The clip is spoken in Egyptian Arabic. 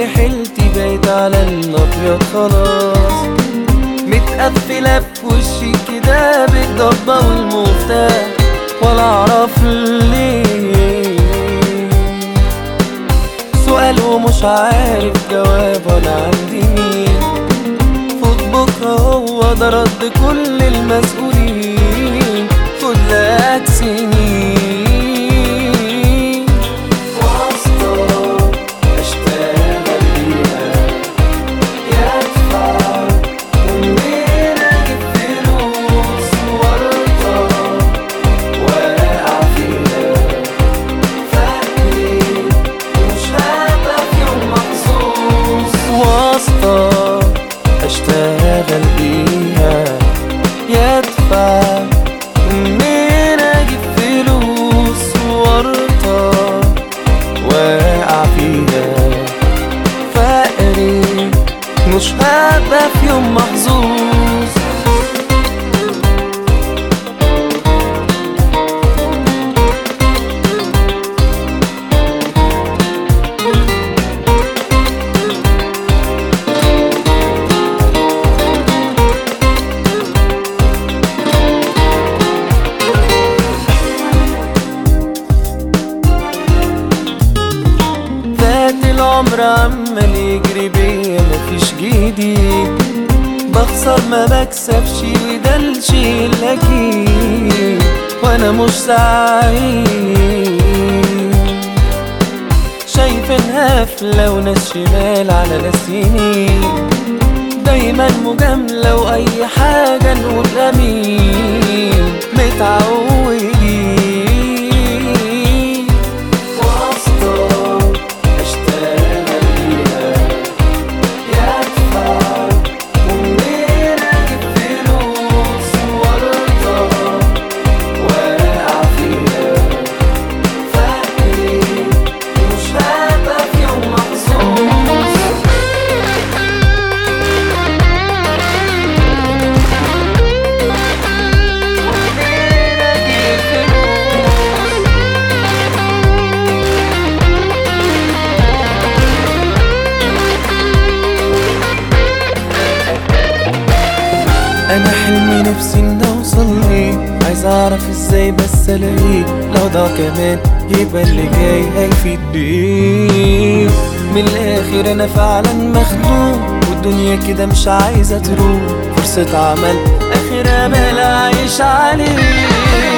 كل حيلتي بقيت على الابيض خلاص متقفلة في وشي كده بالضبة والمفتاح ولا اعرف ليه سؤال ومش عارف جواب ولا عندي مين فوت بكرة هو ده رد كل المسؤولين خد لك سنين واسطة اشتغل بيها يدفع ومنين اجيب فلوس ورطة واقع فيها فاكري مش هبقى في يوم مخصوص واسطة اشتغل بيها يدفع منين اجيب فلوس ورطة واقع فيها فقري مش هبقى في يوم محظوظ فات العمر عمال يجري بيا مفيش جديد بخسر ما بكسبش وده الشيء الاكيد وانا مش سعيد شايف انها وناس شمال على ناس يمين دايما مجاملة واي حاجة نقول امين متعودين واسطة اشتغل بيها يدفع ومنين اجيب فلوس ورطة واقع فيها فاكري مش هبقى في يوم محظوظ ومنين اجيب فلوس انا حلمي نفسي ان اوصل ليه عايز اعرف ازاي بس الاقيه لو ضاع كمان يبقى اللي جاي هيفيد بيه من الاخر انا فعلا مخنوق والدنيا كده مش عايزه تروح فرصه عمل اخر امل اعيش عليه